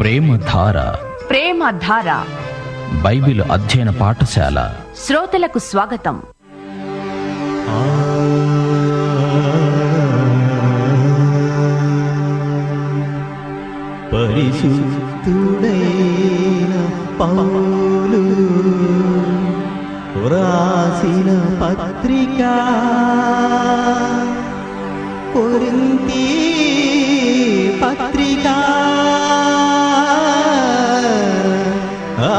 ప్రేమధార ప్రేమ ధార బైబిల్ అధ్యయన పాఠశాల శ్రోతలకు స్వాగతం పరిశుద్ధుడైన పౌలు వ్రాసిన పత్రిక కొరింతి పత్రిక ఆ,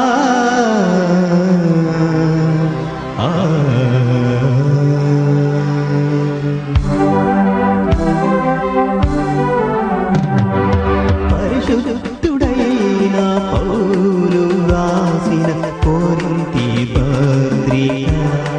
ఆ, పరిశుద్ధుడైన పౌలు రాసిన కోరింతి పత్రిక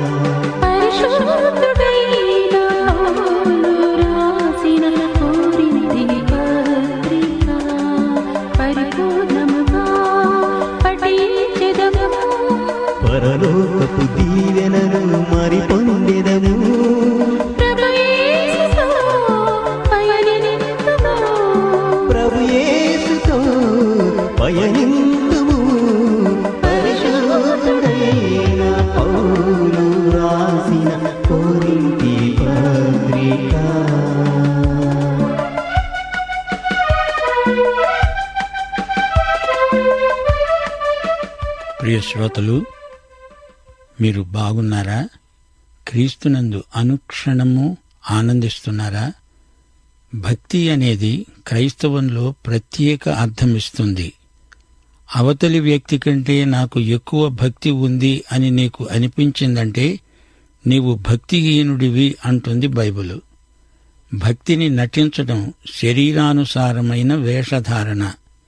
పరిశుద్ధుడైన పౌలు రాసిన కొరింథీ పత్రిక పరిపూర్ణముగా పఠించెదము. పరలోకపు దీవెనలు మరి పొందెదము ప్రభు యేసుతో పయనింతుము. ప్రభు యేసుతో పయనింతుము పరిశుద్ధుడైన పౌలు రాసిన కోరింతి పత్రిక ప్రియ శ్రోతలు మీరు బాగున్నారా క్రీస్తునందు అనుక్షణము ఆనందిస్తున్నారా భక్తి అనేది క్రైస్తవంలో ప్రత్యేక అర్థమిస్తుంది అవతలి వ్యక్తి కంటే నాకు ఎక్కువ భక్తి ఉంది అని నీకు అనిపించిందంటే నీవు భక్తిహీనుడివి అంటుంది బైబిలు భక్తిని నటించడం శరీరానుసారమైన వేషధారణ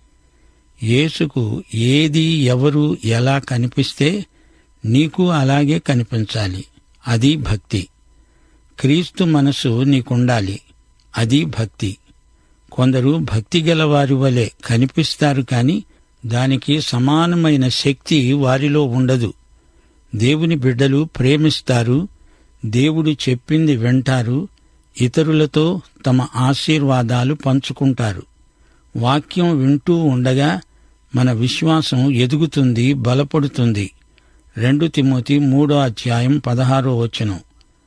యేసుకు ఏది ఎవరు ఎలా కనిపిస్తే నీకు అలాగే కనిపించాలి అది భక్తి క్రీస్తు మనసు నీకుండాలి అది భక్తి కొందరు భక్తి గల వారి వలె కనిపిస్తారు కాని దానికి సమానమైన శక్తి వారిలో ఉండదు దేవుని బిడ్డలు ప్రేమిస్తారు దేవుడు చెప్పింది వింటారు ఇతరులతో తమ ఆశీర్వాదాలు పంచుకుంటారు వాక్యం వింటూ ఉండగా మన విశ్వాసం ఎదుగుతుంది బలపడుతుంది రెండు తిమోతి మూడో అధ్యాయం పదహారో వచనం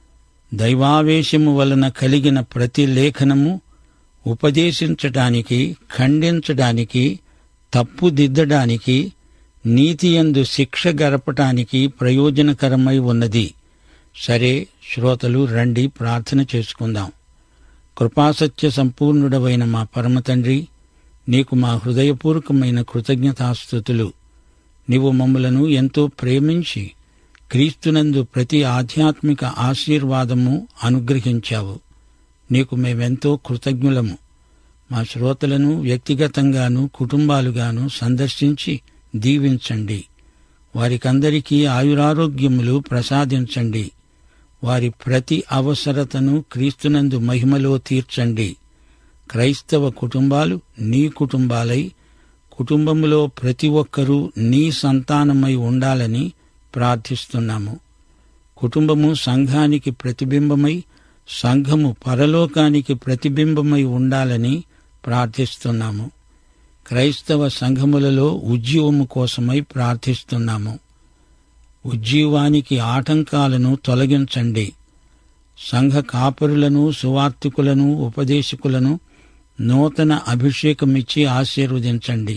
దైవావేశము వలన కలిగిన ప్రతి లేఖనము ఉపదేశించటానికి ఖండించడానికి తప్పుదిద్దడానికి నీతియందు శిక్ష గరపటానికి ప్రయోజనకరమై ఉన్నది సరే శ్రోతలు రండి ప్రార్థన చేసుకుందాం కృపాసత్య సంపూర్ణుడవైన మా పరమతండ్రి నీకు మా హృదయపూర్వకమైన కృతజ్ఞతాస్థుతులు నీవు మమ్ములను ఎంతో ప్రేమించి క్రీస్తునందు ప్రతి ఆధ్యాత్మిక ఆశీర్వాదము అనుగ్రహించావు నీకు మేమెంతో కృతజ్ఞులము మా శ్రోతలను వ్యక్తిగతంగాను కుటుంబాలుగాను సందర్శించి దీవించండి వారికందరికీ ఆయురారోగ్యములు ప్రసాదించండి వారి ప్రతి అవసరతను క్రీస్తునందు మహిమలో తీర్చండి క్రైస్తవ కుటుంబాలు నీ కుటుంబాలై కుటుంబములో ప్రతి ఒక్కరూ నీ సంతానమై ఉండాలని ప్రార్థిస్తున్నాము కుటుంబము సంఘానికి ప్రతిబింబమై సంఘము పరలోకానికి ప్రతిబింబమై ఉండాలని ప్రార్థిస్తున్నాము క్రైస్తవ సంఘములలో ఉద్యోగము కోసమై ప్రార్థిస్తున్నాము ఉజ్జీవానికి ఆటంకాలను తొలగించండి సంఘ కాపరులను సువార్తికులను ఉపదేశకులను నూతన అభిషేకమిచ్చి ఆశీర్వదించండి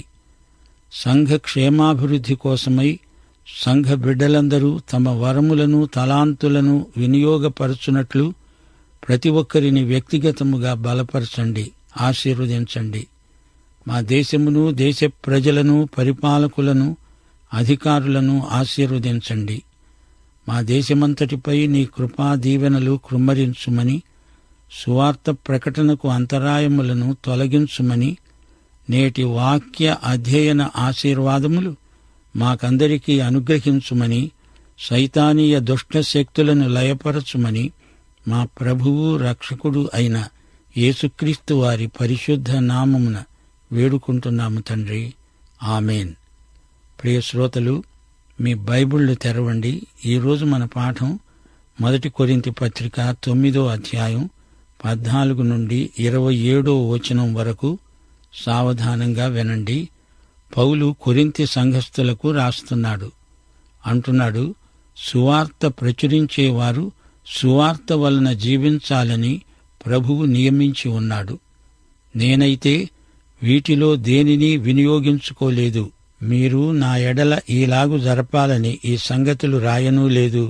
సంఘ క్షేమాభివృద్ధి కోసమై సంఘ బిడ్డలందరూ తమ వరములను తలాంతులను వినియోగపరచునట్లు ప్రతి ఒక్కరిని వ్యక్తిగతముగా బలపరచండి ఆశీర్వదించండి మా దేశమును దేశ ప్రజలను పరిపాలకులను అధికారులను ఆశీర్వదించండి మా దేశమంతటిపై నీ కృపా దీవెనలు కృమ్మరించుమని సువార్త ప్రకటనకు అంతరాయములను తొలగించుమని నేటి వాక్య అధ్యయన ఆశీర్వాదములు మాకందరికీ అనుగ్రహించుమని సైతానీయ దుష్ట శక్తులను లయపరచుమని మా ప్రభువు రక్షకుడు అయిన యేసుక్రీస్తు వారి పరిశుద్ధ నామమున వేడుకుంటున్నాము తండ్రి ఆమెన్ ప్రియ శ్రోతలు మీ బైబిళ్లు తెరవండి ఈరోజు మన పాఠం మొదటి కొరింతి పత్రిక తొమ్మిదో అధ్యాయం పద్నాలుగు నుండి ఇరవై ఏడో వచనం వరకు సావధానంగా వినండి పౌలు కొరింతి సంఘస్థులకు రాస్తున్నాడు అంటున్నాడు సువార్త ప్రచురించేవారు సువార్త వలన జీవించాలని ప్రభువు నియమించి ఉన్నాడు నేనైతే వీటిలో దేనిని వినియోగించుకోలేదు మీరు నా ఎడల ఈలాగు జరపాలని ఈ సంగతులు రాయనూ లేదు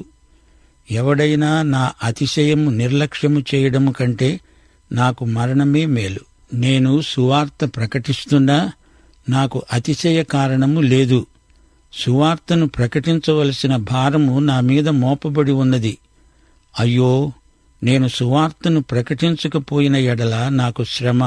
ఎవడైనా నా అతిశయము నిర్లక్ష్యము చేయడము కంటే నాకు మరణమే మేలు నేను సువార్త ప్రకటిస్తున్నా నాకు అతిశయ కారణము లేదు సువార్తను ప్రకటించవలసిన భారము నా మీద మోపబడి ఉన్నది అయ్యో నేను సువార్తను ప్రకటించకపోయిన ఎడల నాకు శ్రమ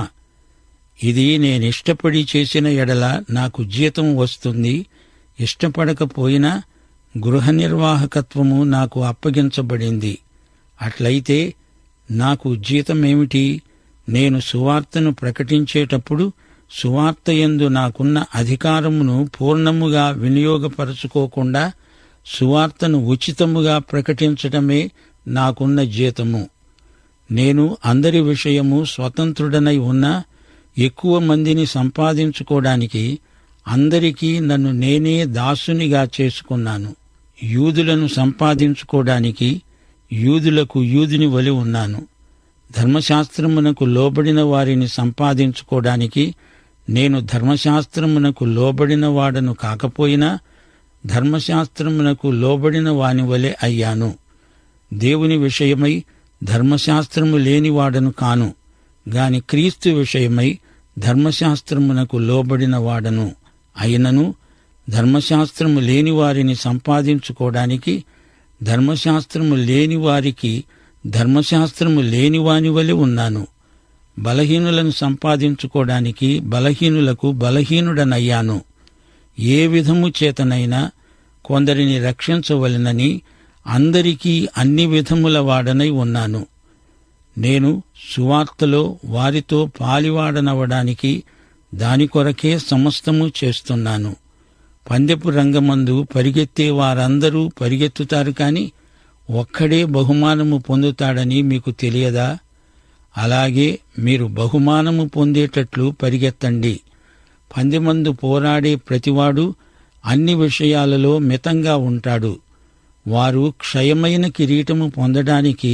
ఇది నేనిష్టపడి చేసిన ఎడల నాకు జీతం వస్తుంది ఇష్టపడకపోయినా గృహ నిర్వాహకత్వము నాకు అప్పగించబడింది అట్లయితే నాకు జీతమేమిటి నేను సువార్తను ప్రకటించేటప్పుడు సువార్త యందు నాకున్న అధికారమును పూర్ణముగా వినియోగపరచుకోకుండా సువార్తను ఉచితముగా ప్రకటించటమే నాకున్న జీతము నేను అందరి విషయము స్వతంత్రుడనై ఉన్నా ఎక్కువ మందిని సంపాదించుకోవడానికి అందరికీ నన్ను నేనే దాసునిగా చేసుకున్నాను యూదులను సంపాదించుకోవడానికి యూదులకు యూదుని వలి ఉన్నాను ధర్మశాస్త్రమునకు లోబడిన వారిని సంపాదించుకోవడానికి నేను ధర్మశాస్త్రమునకు లోబడిన వాడను కాకపోయినా ధర్మశాస్త్రమునకు లోబడిన వాని వలె అయ్యాను దేవుని విషయమై ధర్మశాస్త్రము లేనివాడను కాను గాని క్రీస్తు విషయమై ధర్మశాస్త్రమునకు లోబడిన వాడను అయినను ధర్మశాస్త్రము లేని వారిని సంపాదించుకోవడానికి ధర్మశాస్త్రము లేని వారికి ధర్మశాస్త్రము లేని వాని వలె ఉన్నాను బలహీనులను సంపాదించుకోవడానికి బలహీనులకు బలహీనుడనయ్యాను ఏ విధము చేతనైనా కొందరిని రక్షించవలెనని అందరికీ అన్ని విధముల వాడనై ఉన్నాను నేను సువార్తలో వారితో పాలివాడనవడానికి దాని కొరకే సమస్తము చేస్తున్నాను పందెపు రంగమందు పరిగెత్తే వారందరూ పరిగెత్తుతారు కాని ఒక్కడే బహుమానము పొందుతాడని మీకు తెలియదా అలాగే మీరు బహుమానము పొందేటట్లు పరిగెత్తండి పందెమందు పోరాడే ప్రతివాడు అన్ని విషయాలలో మితంగా ఉంటాడు వారు క్షయమైన కిరీటము పొందడానికి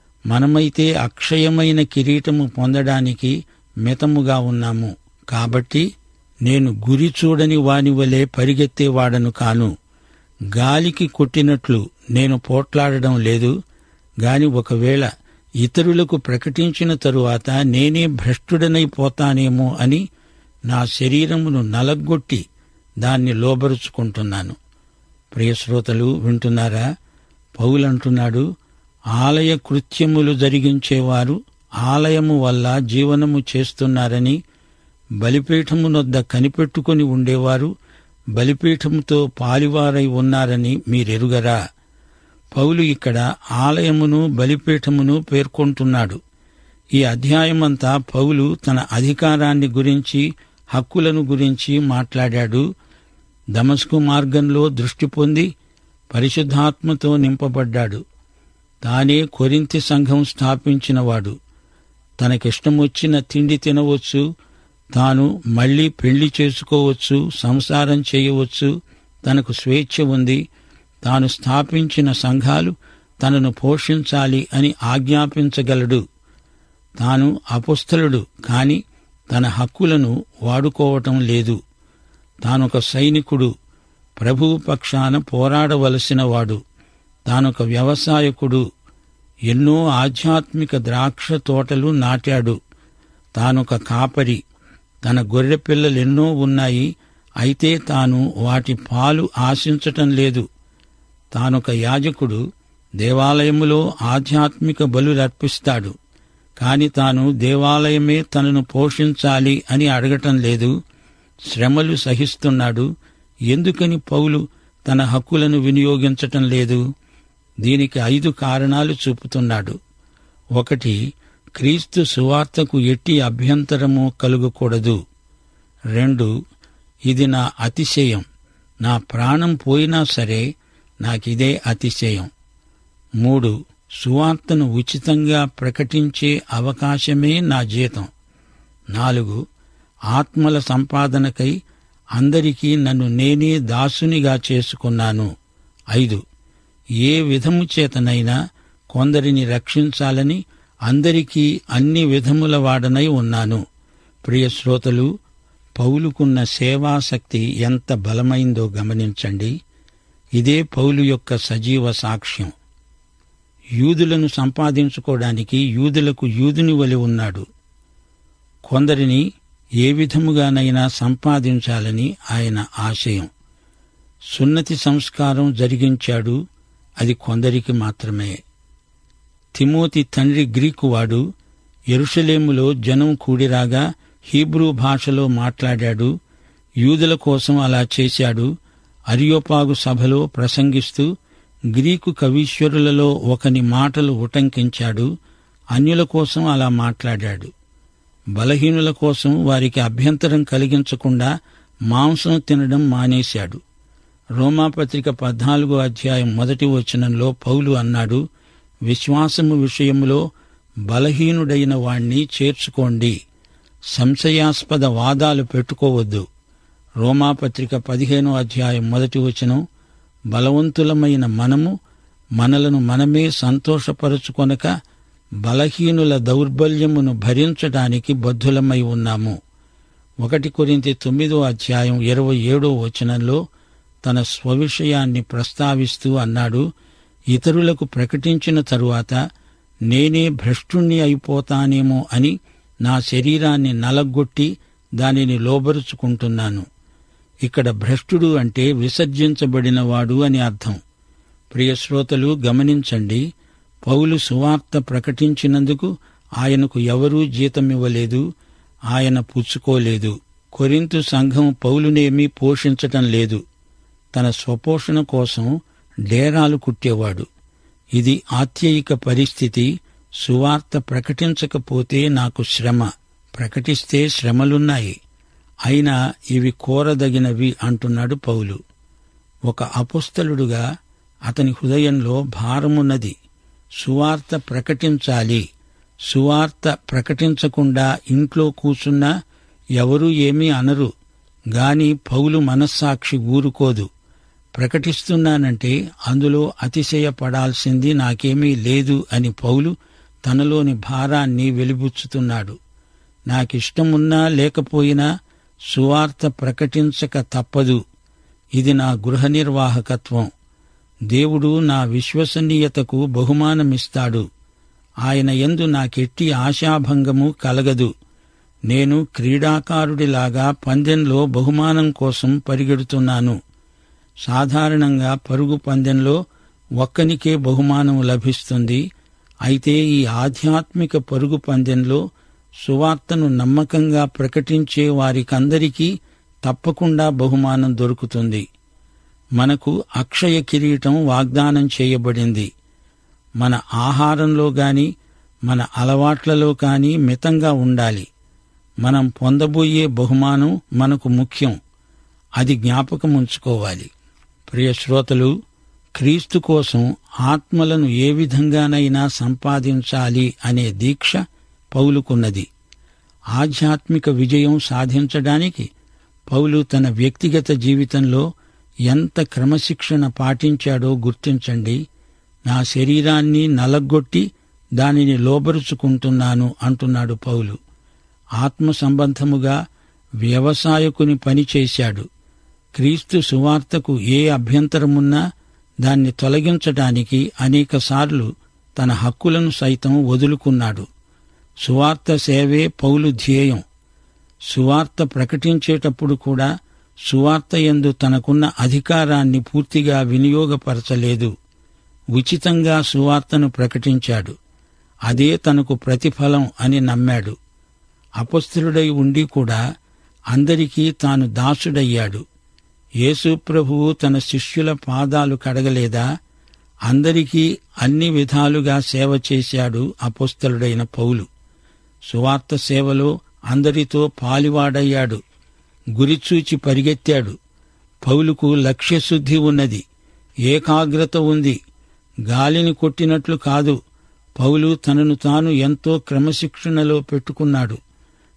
మనమైతే అక్షయమైన కిరీటము పొందడానికి మితముగా ఉన్నాము కాబట్టి నేను గురి చూడని వాని వలె పరిగెత్తేవాడను కాను గాలికి కొట్టినట్లు నేను పోట్లాడడం లేదు గాని ఒకవేళ ఇతరులకు ప్రకటించిన తరువాత నేనే భ్రష్టుడనైపోతానేమో అని నా శరీరమును నలగొట్టి దాన్ని లోబరుచుకుంటున్నాను ప్రియశ్రోతలు వింటున్నారా పౌలంటున్నాడు ఆలయ కృత్యములు జరిగించేవారు ఆలయము వల్ల జీవనము చేస్తున్నారని బలిపీఠమునొద్ద కనిపెట్టుకుని ఉండేవారు బలిపీఠముతో పాలివారై ఉన్నారని మీరెరుగరా పౌలు ఇక్కడ ఆలయమును బలిపీఠమును పేర్కొంటున్నాడు ఈ అధ్యాయమంతా పౌలు తన అధికారాన్ని గురించి హక్కులను గురించి మాట్లాడాడు దమస్కు మార్గంలో దృష్టి పొంది పరిశుద్ధాత్మతో నింపబడ్డాడు తానే కొరింతి సంఘం స్థాపించినవాడు తనకిష్టమొచ్చిన తిండి తినవచ్చు తాను మళ్లీ పెళ్లి చేసుకోవచ్చు సంసారం చేయవచ్చు తనకు స్వేచ్ఛ ఉంది తాను స్థాపించిన సంఘాలు తనను పోషించాలి అని ఆజ్ఞాపించగలడు తాను అపుస్థలుడు కాని తన హక్కులను వాడుకోవటం లేదు తానొక సైనికుడు ప్రభువు పక్షాన పోరాడవలసినవాడు తానొక వ్యవసాయకుడు ఎన్నో ఆధ్యాత్మిక ద్రాక్ష తోటలు నాటాడు తానొక కాపరి తన గొర్రె పిల్లలెన్నో ఉన్నాయి అయితే తాను వాటి పాలు ఆశించటం లేదు తానొక యాజకుడు దేవాలయములో ఆధ్యాత్మిక బలులర్పిస్తాడు కాని తాను దేవాలయమే తనను పోషించాలి అని అడగటం లేదు శ్రమలు సహిస్తున్నాడు ఎందుకని పౌలు తన హక్కులను వినియోగించటం లేదు దీనికి ఐదు కారణాలు చూపుతున్నాడు ఒకటి క్రీస్తు సువార్తకు ఎట్టి అభ్యంతరము కలుగకూడదు రెండు ఇది నా అతిశయం నా ప్రాణం పోయినా సరే నాకిదే అతిశయం మూడు సువార్తను ఉచితంగా ప్రకటించే అవకాశమే నా జీతం నాలుగు ఆత్మల సంపాదనకై అందరికీ నన్ను నేనే దాసునిగా చేసుకున్నాను ఐదు ఏ విధము చేతనైనా కొందరిని రక్షించాలని అందరికీ అన్ని విధముల వాడనై ఉన్నాను ప్రియ శ్రోతలు పౌలుకున్న సేవాశక్తి ఎంత బలమైందో గమనించండి ఇదే పౌలు యొక్క సజీవ సాక్ష్యం యూదులను సంపాదించుకోవడానికి యూదులకు యూదుని వలి ఉన్నాడు కొందరిని ఏ విధముగానైనా సంపాదించాలని ఆయన ఆశయం సున్నతి సంస్కారం జరిగించాడు అది కొందరికి మాత్రమే తిమోతి తండ్రి గ్రీకువాడు ఎరుషలేములో జనం కూడిరాగా హీబ్రూ భాషలో మాట్లాడాడు యూదుల కోసం అలా చేశాడు అరియోపాగు సభలో ప్రసంగిస్తూ గ్రీకు కవీశ్వరులలో ఒకని మాటలు ఉటంకించాడు అన్యుల కోసం అలా మాట్లాడాడు బలహీనుల కోసం వారికి అభ్యంతరం కలిగించకుండా మాంసం తినడం మానేశాడు రోమాపత్రిక పద్నాలుగో అధ్యాయం మొదటి వచనంలో పౌలు అన్నాడు విశ్వాసము విషయములో బలహీనుడైన వాణ్ణి చేర్చుకోండి సంశయాస్పద వాదాలు పెట్టుకోవద్దు రోమాపత్రిక పదిహేనో అధ్యాయం మొదటి వచనం బలవంతులమైన మనము మనలను మనమే సంతోషపరుచుకొనక బలహీనుల దౌర్బల్యమును భరించడానికి బద్ధులమై ఉన్నాము ఒకటి కొరింతి తొమ్మిదో అధ్యాయం ఇరవై ఏడో వచనంలో తన స్వవిషయాన్ని ప్రస్తావిస్తూ అన్నాడు ఇతరులకు ప్రకటించిన తరువాత నేనే భ్రష్టుణ్ణి అయిపోతానేమో అని నా శరీరాన్ని నలగొట్టి దానిని లోబరుచుకుంటున్నాను ఇక్కడ భ్రష్టుడు అంటే విసర్జించబడినవాడు అని అర్థం ప్రియ శ్రోతలు గమనించండి పౌలు సువార్త ప్రకటించినందుకు ఆయనకు ఎవరూ జీతమివ్వలేదు ఆయన పుచ్చుకోలేదు కొరింతు సంఘం పౌలునేమీ పోషించటం లేదు తన స్వపోషణ కోసం డేరాలు కుట్టేవాడు ఇది ఆత్యయిక పరిస్థితి సువార్త ప్రకటించకపోతే నాకు శ్రమ ప్రకటిస్తే శ్రమలున్నాయి అయినా ఇవి కోరదగినవి అంటున్నాడు పౌలు ఒక అపుస్తలుడుగా అతని హృదయంలో భారమున్నది సువార్త ప్రకటించాలి సువార్త ప్రకటించకుండా ఇంట్లో కూసున్నా ఎవరూ ఏమీ అనరు గాని పౌలు మనస్సాక్షి ఊరుకోదు ప్రకటిస్తున్నానంటే అందులో అతిశయపడాల్సింది నాకేమీ లేదు అని పౌలు తనలోని భారాన్ని వెలిబుచ్చుతున్నాడు నాకిష్టమున్నా లేకపోయినా సువార్త ప్రకటించక తప్పదు ఇది నా గృహ నిర్వాహకత్వం దేవుడు నా విశ్వసనీయతకు బహుమానమిస్తాడు ఆయన యందు నాకెట్టి ఆశాభంగము కలగదు నేను క్రీడాకారుడిలాగా పందెంలో బహుమానం కోసం పరిగెడుతున్నాను సాధారణంగా పరుగు పందెంలో ఒక్కనికే బహుమానం లభిస్తుంది అయితే ఈ ఆధ్యాత్మిక పరుగు పందెంలో సువార్తను నమ్మకంగా ప్రకటించే వారికందరికీ తప్పకుండా బహుమానం దొరుకుతుంది మనకు అక్షయ కిరీటం వాగ్దానం చేయబడింది మన ఆహారంలో గాని మన అలవాట్లలో కాని మితంగా ఉండాలి మనం పొందబోయే బహుమానం మనకు ముఖ్యం అది జ్ఞాపకం ఉంచుకోవాలి ప్రియ శ్రోతలు క్రీస్తు కోసం ఆత్మలను ఏ విధంగానైనా సంపాదించాలి అనే దీక్ష పౌలుకున్నది ఆధ్యాత్మిక విజయం సాధించడానికి పౌలు తన వ్యక్తిగత జీవితంలో ఎంత క్రమశిక్షణ పాటించాడో గుర్తించండి నా శరీరాన్ని నలగొట్టి దానిని లోబరుచుకుంటున్నాను అంటున్నాడు పౌలు ఆత్మ సంబంధముగా వ్యవసాయకుని పని చేశాడు క్రీస్తు సువార్తకు ఏ అభ్యంతరమున్నా దాన్ని తొలగించటానికి అనేకసార్లు తన హక్కులను సైతం వదులుకున్నాడు సువార్త సేవే పౌలు ధ్యేయం సువార్త ప్రకటించేటప్పుడు కూడా సువార్త యందు తనకున్న అధికారాన్ని పూర్తిగా వినియోగపరచలేదు ఉచితంగా సువార్తను ప్రకటించాడు అదే తనకు ప్రతిఫలం అని నమ్మాడు అపస్థులుడై ఉండి కూడా అందరికీ తాను దాసుడయ్యాడు యేసు ప్రభువు తన శిష్యుల పాదాలు కడగలేదా అందరికీ అన్ని విధాలుగా సేవ చేశాడు అపోస్తలుడైన పౌలు సువార్త సేవలో అందరితో పాలివాడయ్యాడు గురిచూచి పరిగెత్తాడు పౌలుకు లక్ష్యశుద్ధి ఉన్నది ఏకాగ్రత ఉంది గాలిని కొట్టినట్లు కాదు పౌలు తనను తాను ఎంతో క్రమశిక్షణలో పెట్టుకున్నాడు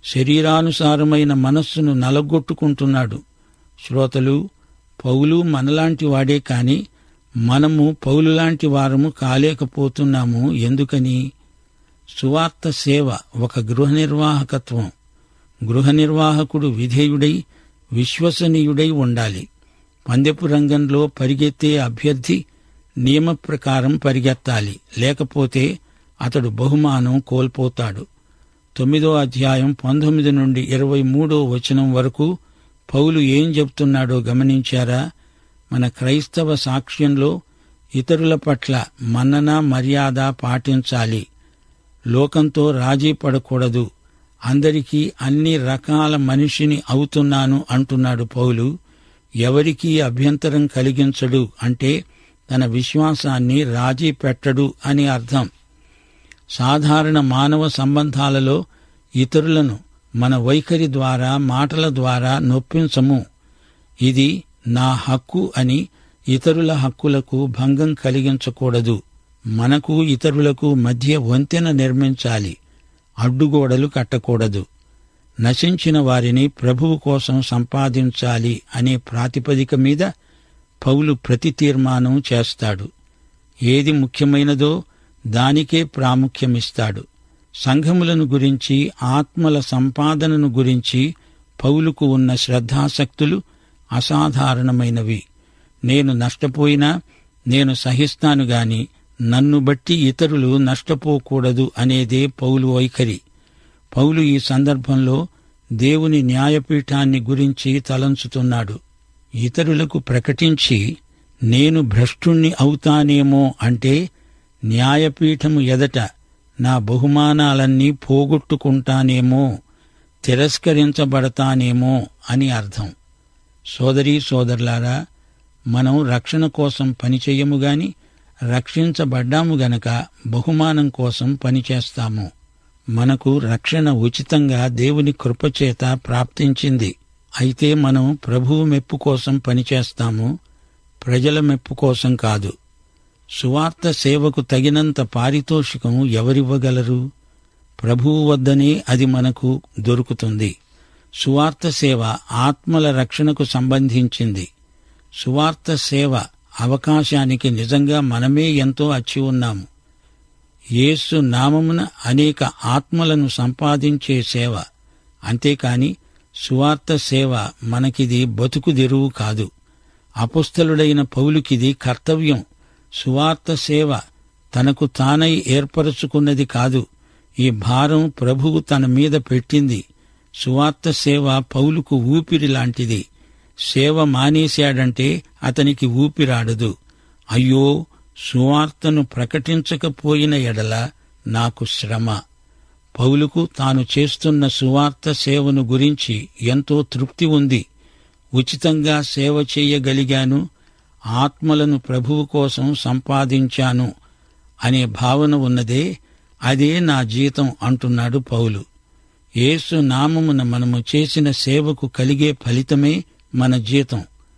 శరీరానుసారమైన మనస్సును నలగొట్టుకుంటున్నాడు శ్రోతలు పౌలు మనలాంటి వాడే కాని మనము పౌలులాంటి వారము కాలేకపోతున్నాము ఎందుకని సువార్త సేవ ఒక గృహ నిర్వాహకత్వం గృహ నిర్వాహకుడు విధేయుడై విశ్వసనీయుడై ఉండాలి పందెపు రంగంలో పరిగెత్తే అభ్యర్థి నియమ ప్రకారం పరిగెత్తాలి లేకపోతే అతడు బహుమానం కోల్పోతాడు తొమ్మిదో అధ్యాయం పంతొమ్మిది నుండి ఇరవై మూడో వచనం వరకు పౌలు ఏం చెప్తున్నాడో గమనించారా మన క్రైస్తవ సాక్ష్యంలో ఇతరుల పట్ల మన్నన మర్యాద పాటించాలి లోకంతో రాజీ పడకూడదు అందరికీ అన్ని రకాల మనిషిని అవుతున్నాను అంటున్నాడు పౌలు ఎవరికీ అభ్యంతరం కలిగించడు అంటే తన విశ్వాసాన్ని రాజీ పెట్టడు అని అర్థం సాధారణ మానవ సంబంధాలలో ఇతరులను మన వైఖరి ద్వారా మాటల ద్వారా నొప్పించము ఇది నా హక్కు అని ఇతరుల హక్కులకు భంగం కలిగించకూడదు మనకు ఇతరులకు మధ్య వంతెన నిర్మించాలి అడ్డుగోడలు కట్టకూడదు నశించిన వారిని ప్రభువు కోసం సంపాదించాలి అనే ప్రాతిపదిక మీద పౌలు ప్రతి తీర్మానం చేస్తాడు ఏది ముఖ్యమైనదో దానికే ప్రాముఖ్యమిస్తాడు సంఘములను గురించి ఆత్మల సంపాదనను గురించి పౌలుకు ఉన్న శ్రద్ధాసక్తులు అసాధారణమైనవి నేను నష్టపోయినా నేను సహిస్తాను గాని నన్ను బట్టి ఇతరులు నష్టపోకూడదు అనేదే పౌలు వైఖరి పౌలు ఈ సందర్భంలో దేవుని న్యాయపీఠాన్ని గురించి తలంచుతున్నాడు ఇతరులకు ప్రకటించి నేను భ్రష్టుణ్ణి అవుతానేమో అంటే న్యాయపీఠము ఎదట నా బహుమానాలన్నీ పోగొట్టుకుంటానేమో తిరస్కరించబడతానేమో అని అర్థం సోదరీ సోదరులారా మనం రక్షణ కోసం పనిచేయము గాని రక్షించబడ్డాము గనక బహుమానం కోసం పనిచేస్తాము మనకు రక్షణ ఉచితంగా దేవుని కృపచేత ప్రాప్తించింది అయితే మనం ప్రభువు మెప్పు కోసం పనిచేస్తాము ప్రజల మెప్పు కోసం కాదు సువార్త సేవకు తగినంత పారితోషికం ఎవరివ్వగలరు ప్రభువు వద్దనే అది మనకు దొరుకుతుంది సువార్త సేవ ఆత్మల రక్షణకు సంబంధించింది సువార్త సేవ అవకాశానికి నిజంగా మనమే ఎంతో అచ్చి ఉన్నాము యేసు నామమున అనేక ఆత్మలను సంపాదించే సేవ అంతేకాని సువార్త సేవ మనకిది బతుకుదెరువు కాదు అపుస్తలుడైన పౌలుకిది కర్తవ్యం సువార్త సేవ తనకు తానై ఏర్పరచుకున్నది కాదు ఈ భారం ప్రభువు తన మీద పెట్టింది సువార్త సేవ పౌలుకు ఊపిరి లాంటిది సేవ మానేశాడంటే అతనికి ఊపిరాడదు అయ్యో సువార్తను ప్రకటించకపోయిన ఎడల నాకు శ్రమ పౌలుకు తాను చేస్తున్న సువార్త సేవను గురించి ఎంతో తృప్తి ఉంది ఉచితంగా సేవ చేయగలిగాను ఆత్మలను ప్రభువు కోసం సంపాదించాను అనే భావన ఉన్నదే అదే నా జీతం అంటున్నాడు పౌలు యేసు నామమున మనము చేసిన సేవకు కలిగే ఫలితమే మన జీతం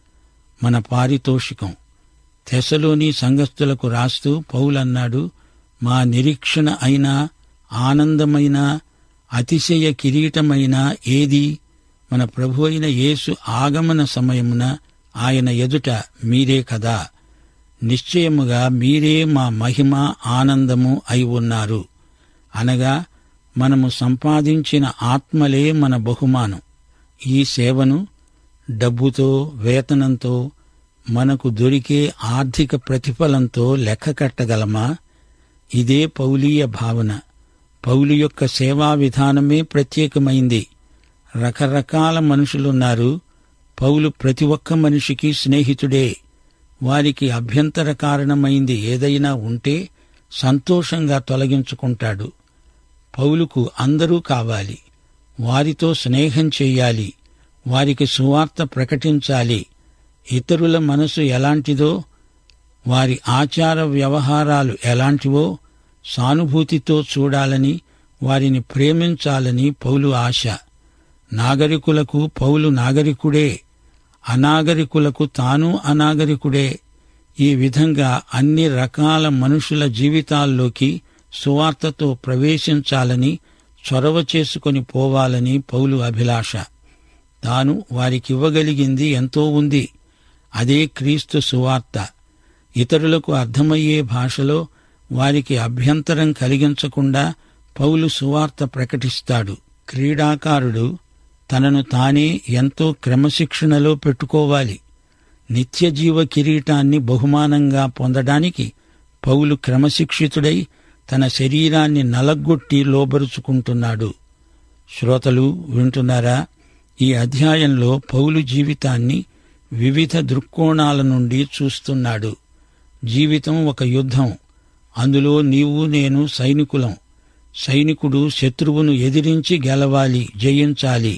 మన పారితోషికం తెసలోని సంఘస్థులకు రాస్తూ పౌలన్నాడు మా నిరీక్షణ అయినా ఆనందమైన అతిశయ కిరీటమైన ఏది మన ప్రభు అయిన యేసు ఆగమన సమయమున ఆయన ఎదుట మీరే కదా నిశ్చయముగా మీరే మా మహిమ ఆనందము అయి ఉన్నారు అనగా మనము సంపాదించిన ఆత్మలే మన బహుమానం ఈ సేవను డబ్బుతో వేతనంతో మనకు దొరికే ఆర్థిక ప్రతిఫలంతో లెక్క కట్టగలమా ఇదే పౌలీయ భావన పౌలు యొక్క సేవా విధానమే ప్రత్యేకమైంది రకరకాల మనుషులున్నారు పౌలు ప్రతి ఒక్క మనిషికి స్నేహితుడే వారికి అభ్యంతర కారణమైంది ఏదైనా ఉంటే సంతోషంగా తొలగించుకుంటాడు పౌలుకు అందరూ కావాలి వారితో స్నేహం చెయ్యాలి వారికి సువార్త ప్రకటించాలి ఇతరుల మనసు ఎలాంటిదో వారి ఆచార వ్యవహారాలు ఎలాంటివో సానుభూతితో చూడాలని వారిని ప్రేమించాలని పౌలు ఆశ నాగరికులకు పౌలు నాగరికుడే అనాగరికులకు తాను అనాగరికుడే ఈ విధంగా అన్ని రకాల మనుషుల జీవితాల్లోకి సువార్తతో ప్రవేశించాలని చొరవ చేసుకొని పోవాలని పౌలు అభిలాష తాను వారికివ్వగలిగింది ఎంతో ఉంది అదే క్రీస్తు సువార్త ఇతరులకు అర్థమయ్యే భాషలో వారికి అభ్యంతరం కలిగించకుండా పౌలు సువార్త ప్రకటిస్తాడు క్రీడాకారుడు తనను తానే ఎంతో క్రమశిక్షణలో పెట్టుకోవాలి నిత్యజీవ కిరీటాన్ని బహుమానంగా పొందడానికి పౌలు క్రమశిక్షితుడై తన శరీరాన్ని నలగొట్టి లోబరుచుకుంటున్నాడు శ్రోతలు వింటున్నారా ఈ అధ్యాయంలో పౌలు జీవితాన్ని వివిధ దృక్కోణాల నుండి చూస్తున్నాడు జీవితం ఒక యుద్ధం అందులో నీవు నేను సైనికులం సైనికుడు శత్రువును ఎదిరించి గెలవాలి జయించాలి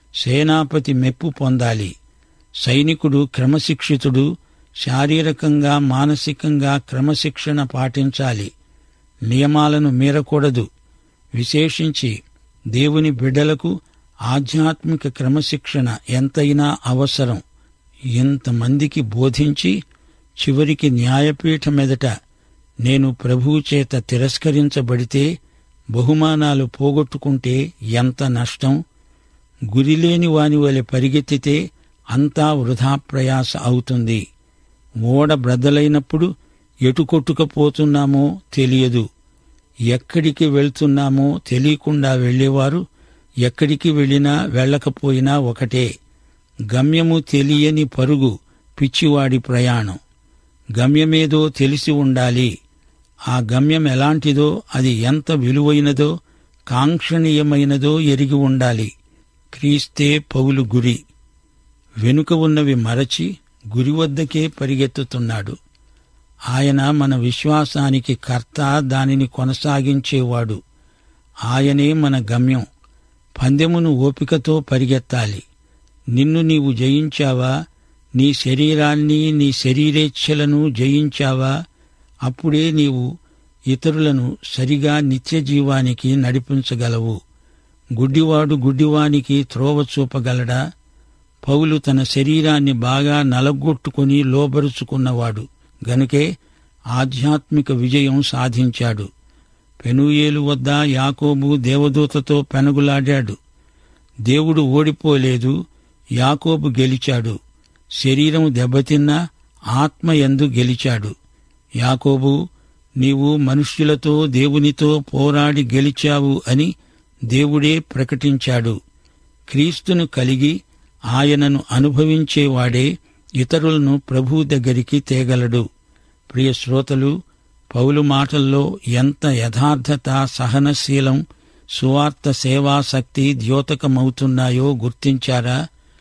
సేనాపతి మెప్పు పొందాలి సైనికుడు క్రమశిక్షితుడు శారీరకంగా మానసికంగా క్రమశిక్షణ పాటించాలి నియమాలను మీరకూడదు విశేషించి దేవుని బిడ్డలకు ఆధ్యాత్మిక క్రమశిక్షణ ఎంతైనా అవసరం ఇంతమందికి బోధించి చివరికి న్యాయపీఠం ఎదుట నేను ప్రభువు చేత తిరస్కరించబడితే బహుమానాలు పోగొట్టుకుంటే ఎంత నష్టం గురిలేని వాని వలె పరిగెత్తితే అంతా వృధా ప్రయాస అవుతుంది ఓడ బ్రద్దలైనప్పుడు ఎటు కొట్టుకపోతున్నామో తెలియదు ఎక్కడికి వెళ్తున్నామో తెలియకుండా వెళ్ళేవారు ఎక్కడికి వెళ్ళినా వెళ్ళకపోయినా ఒకటే గమ్యము తెలియని పరుగు పిచ్చివాడి ప్రయాణం గమ్యమేదో తెలిసి ఉండాలి ఆ గమ్యం ఎలాంటిదో అది ఎంత విలువైనదో కాంక్షణీయమైనదో ఎరిగి ఉండాలి క్రీస్తే పౌలు గురి వెనుక ఉన్నవి మరచి గురి వద్దకే పరిగెత్తుతున్నాడు ఆయన మన విశ్వాసానికి కర్త దానిని కొనసాగించేవాడు ఆయనే మన గమ్యం పందెమును ఓపికతో పరిగెత్తాలి నిన్ను నీవు జయించావా నీ శరీరాన్ని నీ శరీరేచ్ఛలను జయించావా అప్పుడే నీవు ఇతరులను సరిగా నిత్య జీవానికి నడిపించగలవు గుడ్డివాడు గుడ్డివానికి త్రోవ చూపగలడా పౌలు తన శరీరాన్ని బాగా నలగొట్టుకుని లోబరుచుకున్నవాడు గనుకే ఆధ్యాత్మిక విజయం సాధించాడు పెనుయేలు వద్ద యాకోబు దేవదూతతో పెనుగులాడాడు దేవుడు ఓడిపోలేదు యాకోబు గెలిచాడు శరీరం దెబ్బతిన్నా ఆత్మ ఎందు గెలిచాడు యాకోబు నీవు మనుష్యులతో దేవునితో పోరాడి గెలిచావు అని దేవుడే ప్రకటించాడు క్రీస్తును కలిగి ఆయనను అనుభవించేవాడే ఇతరులను ప్రభు దగ్గరికి తేగలడు ప్రియ శ్రోతలు పౌలు మాటల్లో ఎంత యథార్థత సహనశీలం సువార్త సేవాశక్తి ద్యోతకమవుతున్నాయో గుర్తించారా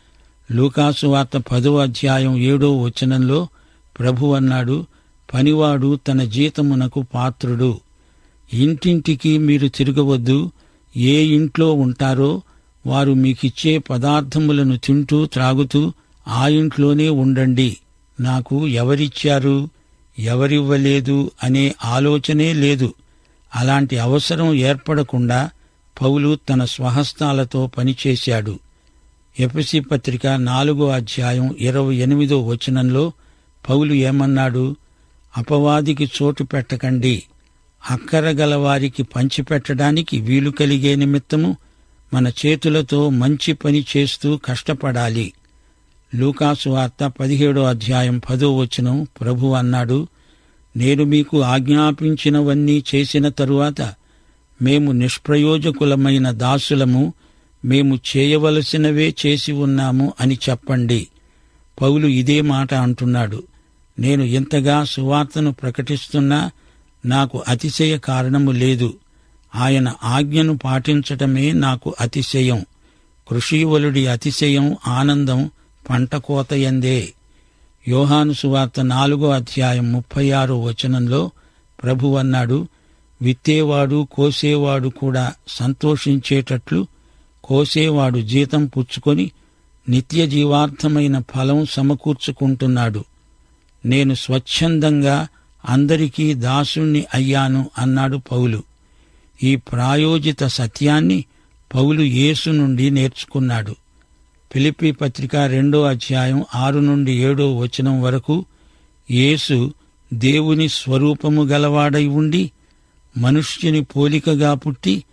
లూకాసు వార్త పదో అధ్యాయం ఏడో వచనంలో ప్రభు అన్నాడు పనివాడు తన జీతమునకు పాత్రుడు ఇంటింటికి మీరు తిరగవద్దు ఏ ఇంట్లో ఉంటారో వారు మీకిచ్చే పదార్థములను తింటూ త్రాగుతూ ఆ ఇంట్లోనే ఉండండి నాకు ఎవరిచ్చారు ఎవరివ్వలేదు అనే ఆలోచనే లేదు అలాంటి అవసరం ఏర్పడకుండా పౌలు తన స్వహస్తాలతో పనిచేశాడు ఎపిసి పత్రిక నాలుగో అధ్యాయం ఇరవై ఎనిమిదో వచనంలో పౌలు ఏమన్నాడు అపవాదికి చోటు పెట్టకండి అక్కరగల వారికి పంచిపెట్టడానికి వీలు కలిగే నిమిత్తము మన చేతులతో మంచి పని చేస్తూ కష్టపడాలి లూకాసు వార్త పదిహేడో అధ్యాయం పదో వచనం ప్రభు అన్నాడు నేను మీకు ఆజ్ఞాపించినవన్నీ చేసిన తరువాత మేము నిష్ప్రయోజకులమైన దాసులము మేము చేయవలసినవే చేసి ఉన్నాము అని చెప్పండి పౌలు ఇదే మాట అంటున్నాడు నేను ఇంతగా సువార్తను ప్రకటిస్తున్నా నాకు అతిశయ కారణము లేదు ఆయన ఆజ్ఞను పాటించటమే నాకు అతిశయం కృషీవలుడి అతిశయం ఆనందం పంట కోతయందే యోహాను సువార్త నాలుగో అధ్యాయం ముప్పై ఆరో వచనంలో ప్రభు అన్నాడు విత్తేవాడు కోసేవాడు కూడా సంతోషించేటట్లు కోసేవాడు జీతం పుచ్చుకొని నిత్య జీవార్థమైన ఫలం సమకూర్చుకుంటున్నాడు నేను స్వచ్ఛందంగా అందరికీ దాసుణ్ణి అయ్యాను అన్నాడు పౌలు ఈ ప్రాయోజిత సత్యాన్ని పౌలు యేసు నుండి నేర్చుకున్నాడు ఫిలిప్పి పత్రిక రెండో అధ్యాయం ఆరు నుండి ఏడో వచనం వరకు యేసు దేవుని స్వరూపము గలవాడై ఉండి మనుష్యుని పోలికగా పుట్టి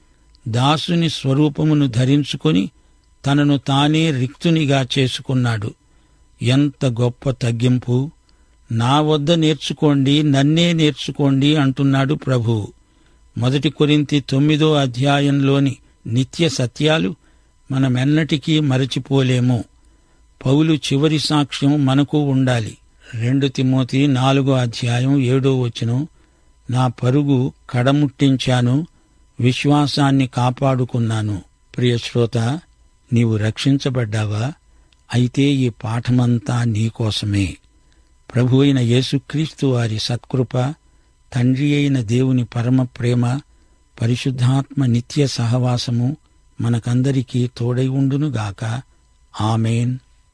దాసుని స్వరూపమును ధరించుకొని తనను తానే రిక్తునిగా చేసుకున్నాడు ఎంత గొప్ప తగ్గింపు నా వద్ద నేర్చుకోండి నన్నే నేర్చుకోండి అంటున్నాడు ప్రభు మొదటి కొరింతి తొమ్మిదో అధ్యాయంలోని నిత్య సత్యాలు మనమెన్నటికీ మరచిపోలేము పౌలు చివరి సాక్ష్యం మనకు ఉండాలి రెండు తిమోతి నాలుగో అధ్యాయం ఏడో వచనం నా పరుగు కడముట్టించాను విశ్వాసాన్ని కాపాడుకున్నాను ప్రియశ్రోత నీవు రక్షించబడ్డావా అయితే ఈ పాఠమంతా నీకోసమే ప్రభు అయిన యేసుక్రీస్తు వారి సత్కృప తండ్రి అయిన దేవుని పరమ ప్రేమ పరిశుద్ధాత్మ నిత్య సహవాసము మనకందరికీ తోడై ఉండునుగాక ఆమెన్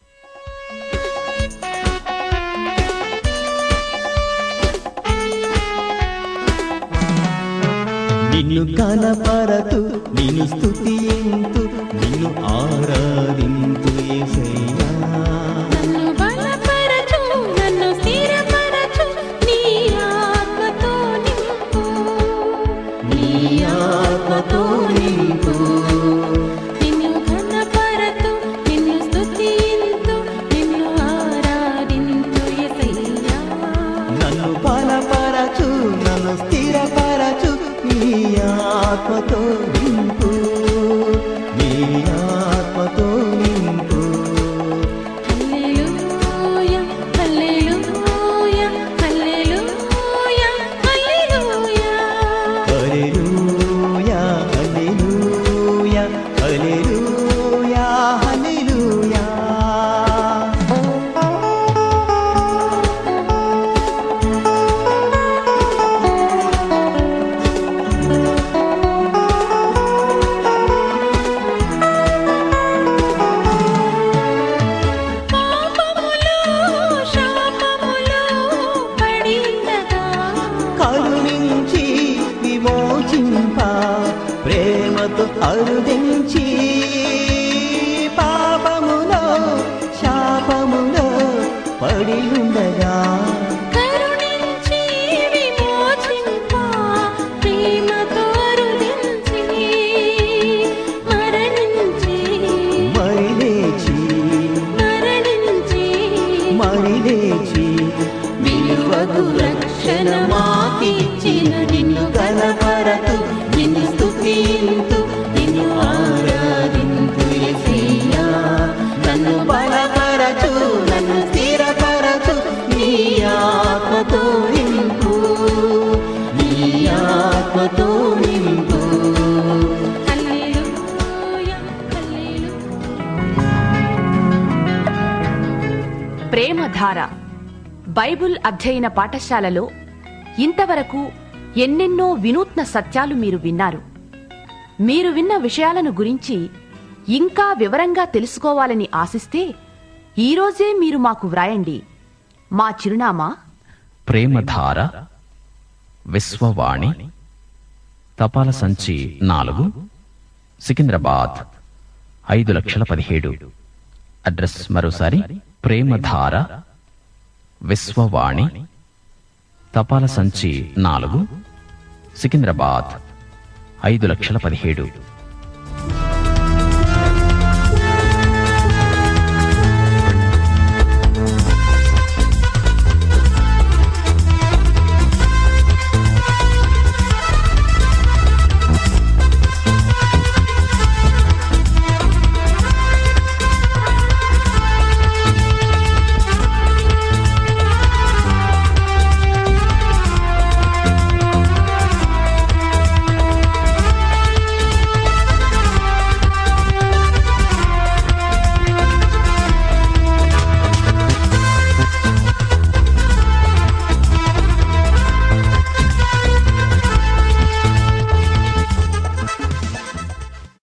నిన్ను కనపరతు నిన్ను స్తుతింతు నిన్ను ఆరాధింతు యేసయ్యా నన్ను బలపరచు నన్ను స్థిరపరచు నీ ఆత్మతో నింపు నీ ఆత్మతో నింపు నిన్ను ఘనపరతు నిన్ను స్తుతింతు నిన్ను ఆరాధింతు యేసయ్యా నన్ను బలపరచు నన్ను స్థిరపరచు నీ ఆత్మతో నింపు నీ ఆత్మతో నింపు హల్లెలూయా హల్లెలూయా హల్లెలూయా హల్లెలూయా హల్లెలూయా హల్లెలూయా హల్లెలూయా హల్లెలూయా పాపములో శాపములో పడిందగా కరుణించి విమోచింప ప్రేమతో అరుదించి పాపములో శాపములో పడి ఉండగా కరుణించి విమోచింప ప్రేమతో అరుదించి మరణించి మరి లేచి మరణించి మరి లేచి విలువకు రక్షణ మాకిచ్చిన నిన్ను కనపరతు నిన్ను స్తుతింతు నిన్ను ఆరాధింతు యేసయ్యా నన్ను బలపరచు నన్ను స్థిరపరచు నీ ఆత్మతో నింపు నీ ఆత్మతో నింపు హల్లెలూయా హల్లెలూయా ప్రేమధార బైబుల్ అధ్యయన పాఠశాలలో ఇంతవరకు ఎన్నెన్నో వినూత్న సత్యాలు మీరు విన్నారు మీరు విన్న విషయాలను గురించి ఇంకా వివరంగా తెలుసుకోవాలని ఆశిస్తే ఈరోజే మీరు మాకు వ్రాయండి మా చిరునామా ప్రేమధార విశ్వవాణి తపాల సంచి నాలుగు సికింద్రాబాద్ ఐదు లక్షల పదిహేడు అడ్రస్ మరోసారి ప్రేమధార విశ్వవాణి తపాల సంచి నాలుగు సికింద్రాబాద్ ఐదు లక్షల పదిహేడు